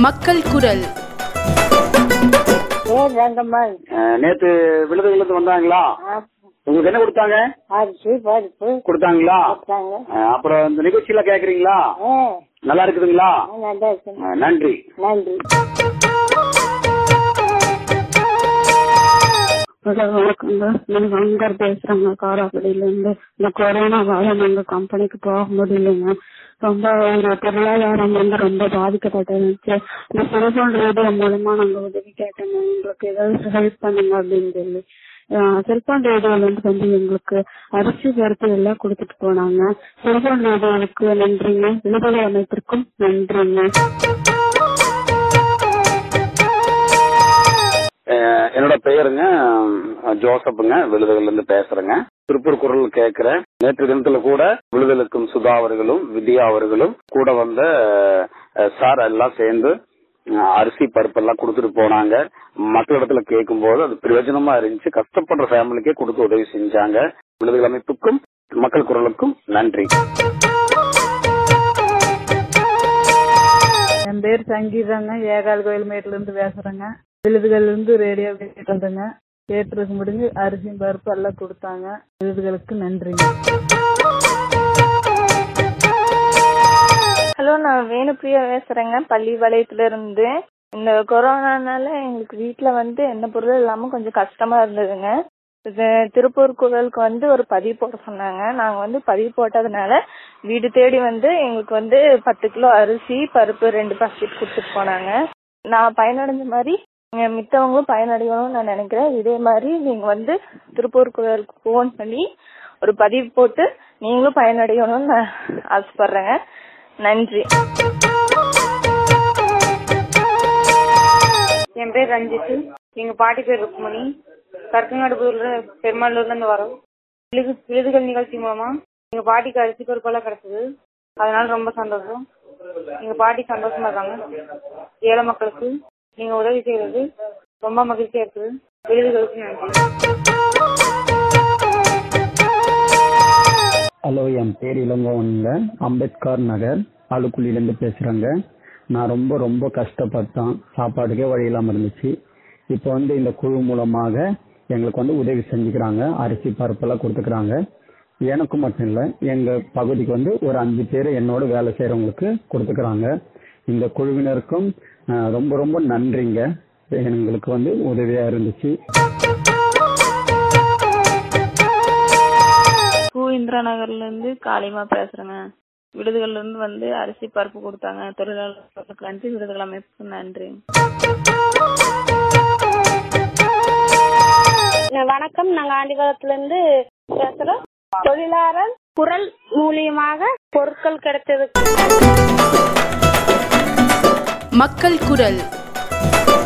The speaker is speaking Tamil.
மக்கள் குரல் ஏன் ரங்கம்மாள் அஹ், நேத்து விழுதுகளுக்கு வந்தாங்களா உங்களுக்கு என்ன கொடுத்தாங்க அரிசி பருப்பு கொடுத்தாங்களா கொடுத்தாங்க அஹ், அப்புறம் இந்த நிகழ்ச்சியில கேக்குறீங்களா ஏ நல்லா இருக்குதுங்களா நல்லா இருக்கு அஹ், நன்றி நன்றி ஹலோ வணக்கங்க நான் அங்கர் பேசுறேங்க காராக்குடியில இருந்து இந்த கொரோனாவால நாங்க கம்பெனிக்கு போக முடியலைங்க ரொம்ப ஒரு பொருளாதாரம் வந்து ரொம்ப பாதிக்கப்பட்டிருந்துச்சு இந்த செல்போன் ரேடியோ மூலமா நாங்க உதவி கேட்டோங்க எங்களுக்கு ஏதாவது ஹெல்ப் பண்ணுங்க அப்படின்னு சொல்லி செல்போன் ரேடியோல இருந்து வந்து எங்களுக்கு அரிசி பருப்பு எல்லாம் கொடுத்துட்டு போனாங்க செல்போன் ரேடியோவுக்கு நன்றிங்க விடுதலை அமைப்பிற்கும் நன்றிங்க அஹ், என்னோட பெயருங்க அஹ், ஜோசப்புங்க விழுதுகள்ல இருந்து பேசுறேங்க திருப்பூர் குரல் கேட்கிறேன் நேற்று தினத்துல கூட விழுதலுக்கும் சுதா அவர்களும் வித்யா அவர்களும் கூட வந்த அஹ், சார் எல்லாம் சேர்ந்து அஹ், அரிசி பருப்பெல்லாம் கொடுத்துட்டு போனாங்க மக்களிடத்துல கேட்கும்போது அது பிரயோஜனமா இருந்துச்சு கஷ்டப்படுற ஃபேமிலிக்கே கொடுத்து உதவி செஞ்சாங்க விழுதுகள் அமைப்புக்கும் மக்கள் குரலுக்கும் நன்றி என் பேர் சங்கீதாங்க ஏகால் கோயில் மேட்ல இருந்து பேசுறேங்க விழுதுகள்ல இருந்து ரேடியோ கேட்டு வந்தேங்க கேட்டுருக்கு முடிஞ்சு அரிசியும் பருப்பு எல்லாம் கொடுத்தாங்க விழுதுகளுக்கு நன்றிங்க ஹலோ நான் வேணுப்பிரியா பேசுறேங்க பள்ளிபாளையத்துல இருந்து இந்த கொரோனானால எங்களுக்கு வீட்ல வந்து எந்த பொருளும் இல்லாம கொஞ்சம் கஷ்டமா இருந்ததுங்க இது திருப்பூர் குரலுக்கு வந்து ஒரு பதிவு போட சொன்னாங்க நாங்க வந்து பதிவு போட்டதுனால வீடு தேடி வந்து எங்களுக்கு வந்து பத்து கிலோ அரிசி பருப்பு ரெண்டு பாக்கெட் கொடுத்துட்டு போனாங்க நான் பயனடைஞ்ச மாதிரி இங்க மித்தவங்களும் பயனடையணும்னு நான் நினைக்கிறேன் இதே மாதிரி நீங்க வந்து திருப்பூர் குரலுக்கு ஃபோன் பண்ணி ஒரு பதிவு போட்டு நீங்களும் பயனடையணும்னு நான் ஆசைப்படுறேங்க நன்றி என் பேர் ரஞ்சித் எங்க பாட்டி பேர் ருக்மணி கருக்கங்காடுபுதூர்ல பெருமாளூர்ல இருந்து வரோம் விழுது விழுதுகள் நிகழ்ச்சி மூலமா எங்க பாட்டிக்கு அரிசி பருப்பெல்லாம் கிடைச்சது அதனால ரொம்ப சந்தோஷம் எங்க பாட்டி சந்தோஷமா இருக்காங்க ஏழை மக்களுக்கு நீங்க உதவி செய்யறது ரொம்ப மகிழ்ச்சியா இருக்குது விழுதுகளுக்கு நன்றி ஹலோ என் பேர் இளங்கோவன்ல அம்பேத்கர் நகர் ஆலுக்குழியிலேருந்து பேசுகிறேங்க நான் ரொம்ப ரொம்ப கஷ்டப்பட்டேன் சாப்பாட்டுக்கே வழி இல்லாமல் இருந்துச்சு இப்போ வந்து இந்த குழு மூலமாக எங்களுக்கு வந்து உதவி செஞ்சுக்கிறாங்க அரிசி பருப்பெல்லாம் கொடுத்துக்கிறாங்க எனக்கு மட்டும் இல்லை எங்கள் பகுதிக்கு வந்து ஒரு அஞ்சு பேர் என்னோட வேலை செய்கிறவங்களுக்கு கொடுத்துக்கிறாங்க இந்த குழுவினருக்கும் அஹ், ரொம்ப ரொம்ப நன்றிங்க எங்களுக்கு வந்து உதவியாக இருந்துச்சு பூ இந்திரா நகர்ல இருந்து காளிமா பேசுறேங்க விடுதிகள்ல இருந்து வந்து அரிசி பருப்பு கொடுத்தாங்க தொழிலாளர்களுக்கு நன்றி விடுதல் அமைப்புக்கு நன்றி வணக்கம் நாங்க ஆண்டிவரத்துல இருந்து பேசுறோம் தொழிலாளர் குரல் மூலியமாக பொருட்கள் கிடைச்சது மக்கள் குரல்